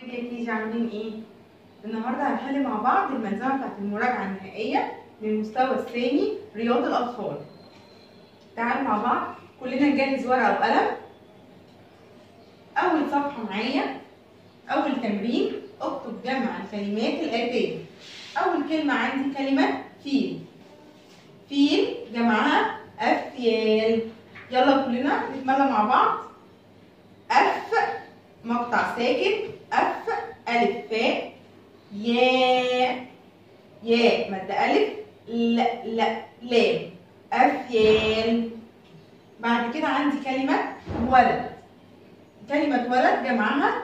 يا كيجي عاملين ايه؟ النهارده هنحل مع بعض الملزمه بتاعت المراجعه النهائيه للمستوى الثاني رياض الاطفال. تعالوا مع بعض كلنا نجهز ورقه وقلم. اول صفحه معايا اول تمرين اكتب جمع الكلمات الاتيه. اول كلمه عندي كلمه فيل. فيل جمعها افيال. يلا كلنا نتملى مع بعض. اف مقطع ساكن اف الف فاء يا يا مد الف ل ل لام افيال بعد كده عندي كلمه ولد كلمه ولد جمعها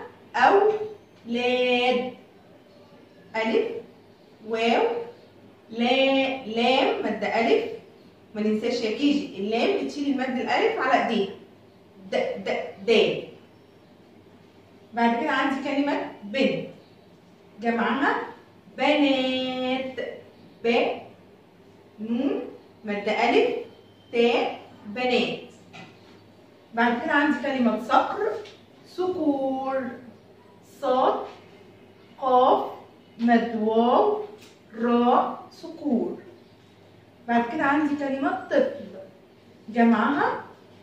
اولاد الف واو لا لام مد الف ما ننساش يا كيجي اللام بتشيل المد الالف على ايديها د د د بعد كده عندي كلمة بنت جمعها بنات ب نون مد ألف تاء بنات بعد كده عندي كلمة صقر صقور صاد قاف مد واو راء صقور بعد كده عندي كلمة طفل جمعها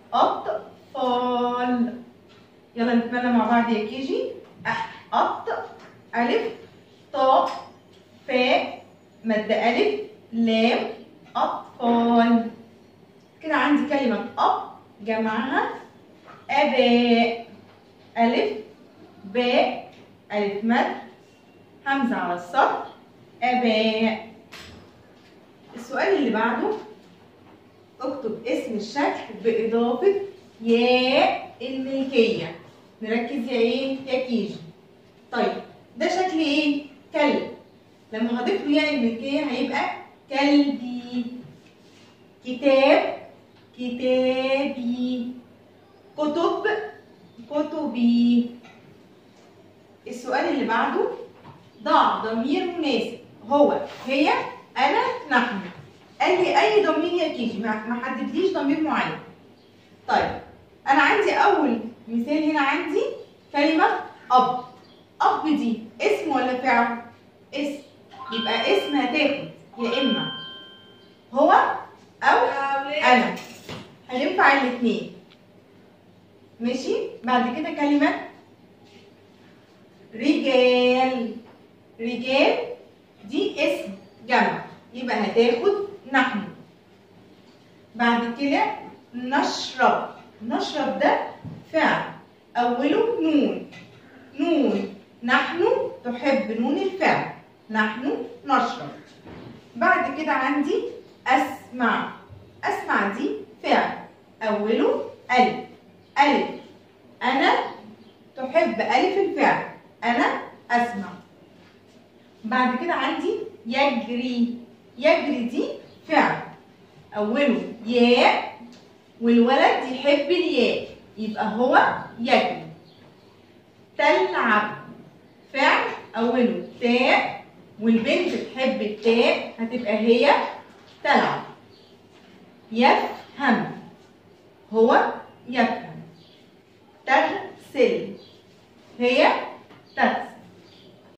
أطفال يلا نتمنى مع بعض يا كيجي أط ألف طاء فاء مد ألف لام أطفال كده عندي كلمة أب جمعها أباء ألف باء ألف مد همزة على السطر أباء السؤال اللي بعده اكتب اسم الشكل بإضافة ياء الملكية نركز يا ايه يا كيجي طيب ده شكل ايه كلب لما هضيف له ياء الملكية هيبقى كلبي كتاب كتابي كتب كتبي السؤال اللي بعده ضع ضمير مناسب هو هي انا نحن قال لي اي ضمير يا كيجي ما حددليش ضمير معين طيب انا عندي اول مثال هنا عندي كلمه اب اب دي اسم ولا فعل اسم يبقى اسم هتاخد يا اما هو او انا هينفع الاثنين ماشي بعد كده كلمه رجال رجال دي اسم جمع يبقى هتاخد نحن بعد كده نشرب نشرب ده فعل أوله نون نون نحن تحب نون الفعل نحن نشرب بعد كده عندي أسمع أسمع دي فعل أوله ألف ألف أنا تحب ألف الفعل أنا أسمع بعد كده عندي يجري يجري دي فعل أوله ياء والولد يحب الياء يبقى هو يجري تلعب فعل أوله تاء والبنت تحب التاء هتبقى هي تلعب يفهم هو يفهم تغسل هي تغسل